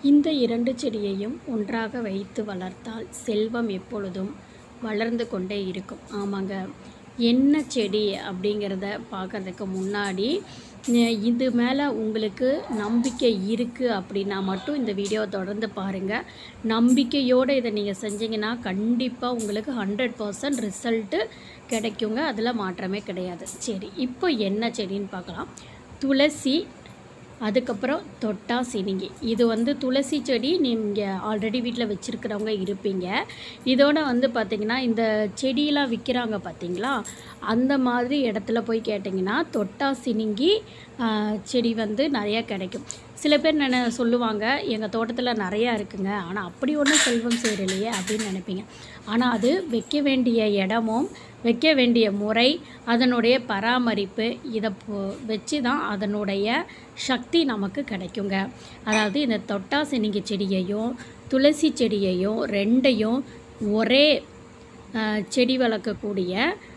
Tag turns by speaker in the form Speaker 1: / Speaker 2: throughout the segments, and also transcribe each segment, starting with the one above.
Speaker 1: இந்த இரண்டு செடியையும் ஒன்றாக வைத்து வளர்த்தால் செல்வம் எப்பொழுதும் வளர்ந்து கொண்டே இருக்கும் ஆமாங்க என்ன செடி அப்படிங்கிறத பார்க்கறதுக்கு முன்னாடி அஹ் இது மேலே உங்களுக்கு நம்பிக்கை இருக்குது அப்படின்னா மட்டும் இந்த வீடியோவை தொடர்ந்து பாருங்கள் நம்பிக்கையோடு இதை நீங்கள் செஞ்சீங்கன்னா கண்டிப்பாக உங்களுக்கு ஹண்ட்ரட் பர்சன்ட் ரிசல்ட்டு கிடைக்குங்க அதில் மாற்றமே கிடையாது சரி இப்போ என்ன செடின்னு பார்க்கலாம் துளசி அதுக்கப்புறம் தொட்டா சினிங்கி இது வந்து துளசி செடி நீங்கள் ஆல்ரெடி வீட்டில் வச்சுருக்கிறவங்க இருப்பீங்க இதோட வந்து பார்த்திங்கன்னா இந்த செடியெலாம் விற்கிறாங்க பார்த்தீங்களா அந்த மாதிரி இடத்துல போய் கேட்டிங்கன்னா தொட்டா சினிங்கி ஆ, செடி வந்து நிறையா கிடைக்கும் சில பேர் நினை சொல்லுவாங்க எங்கள் தோட்டத்தில் நிறையா இருக்குங்க ஆனால் அப்படி ஒன்றும் செல்வம் சேரலையே அப்படின்னு நினைப்பீங்க ஆனால் அது வைக்க வேண்டிய இடமும் வைக்க வேண்டிய முறை அதனுடைய பராமரிப்பு இதை பொ- வச்சு தான் அதனுடைய சக்தி நமக்கு கிடைக்குங்க அதாவது இந்த தொட்டா சினிங்கி செடியையும் துளசி செடியையும் ரெண்டையும் ஒரே ஆ, செடி வளர்க்கக்கூடிய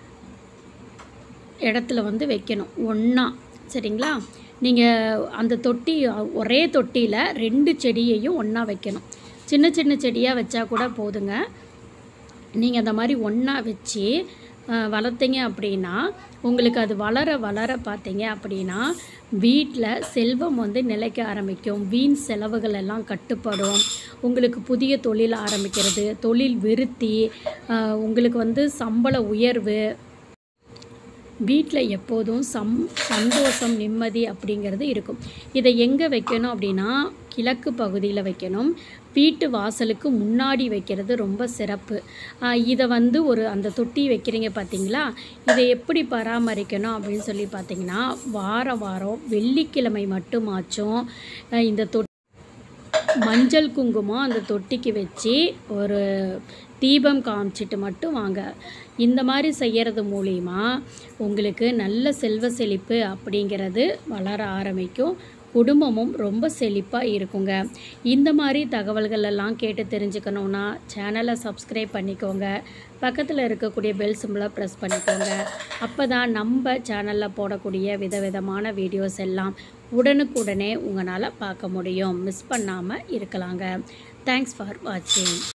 Speaker 1: இடத்துல வந்து வைக்கணும் ஒன்றா சரிங்களா நீங்கள் அந்த தொட்டி ஒரே தொட்டியில் ரெண்டு செடியையும் ஒன்றா வைக்கணும் சின்ன சின்ன செடியாக வச்சா கூட போதுங்க நீங்கள் அந்த மாதிரி ஒன்றா வச்சு அஹ், வளர்த்தீங்க அப்படின்னா உங்களுக்கு அது வளர வளர பார்த்தீங்க அப்படின்னா வீட்டில் செல்வம் வந்து நிலைக்க ஆரம்பிக்கும் வீண் செலவுகள் எல்லாம் கட்டுப்படும் உங்களுக்கு புதிய தொழில் ஆரம்பிக்கிறது தொழில் விருத்தி அஹ், உங்களுக்கு வந்து சம்பள உயர்வு வீட்டில் எப்போதும் சம் சந்தோஷம் நிம்மதி அப்படிங்கிறது இருக்கும் இதை எங்கே வைக்கணும் அப்படின்னா கிழக்கு பகுதியில் வைக்கணும் வீட்டு வாசலுக்கு முன்னாடி வைக்கிறது ரொம்ப சிறப்பு ஆஹ் இதை வந்து ஒரு அந்த தொட்டி வைக்கிறீங்க பார்த்தீங்களா இதை எப்படி பராமரிக்கணும் அப்படின்னு சொல்லி பார்த்தீங்கன்னா வாரம் வாரம் வெள்ளிக்கிழமை மட்டுமாச்சும் ஆஹ் இந்த தொட்டி மஞ்சள் குங்குமம் அந்த தொட்டிக்கு வச்சு ஒரு தீபம் காமிச்சிட்டு மட்டும் வாங்க இந்த மாதிரி செய்கிறது மூலிமா உங்களுக்கு நல்ல செல்வ செழிப்பு அப்படிங்கிறது வளர ஆரம்பிக்கும் குடும்பமும் ரொம்ப செழிப்பாக இருக்குங்க இந்த மாதிரி தகவல்கள் எல்லாம் கேட்டு தெரிஞ்சுக்கணுன்னா சேனலை சப்ஸ்கிரைப் பண்ணிக்கோங்க பக்கத்தில் இருக்கக்கூடிய பெல் சிம்பிளை ப்ரெஸ் பண்ணிக்கோங்க அப்போ தான் நம்ம சேனலில் போடக்கூடிய விதவிதமான வீடியோஸ் எல்லாம் உடனுக்குடனே உங்களால் பார்க்க முடியும் மிஸ் பண்ணாமல் இருக்கலாங்க தேங்க்ஸ் ஃபார் வாட்சிங்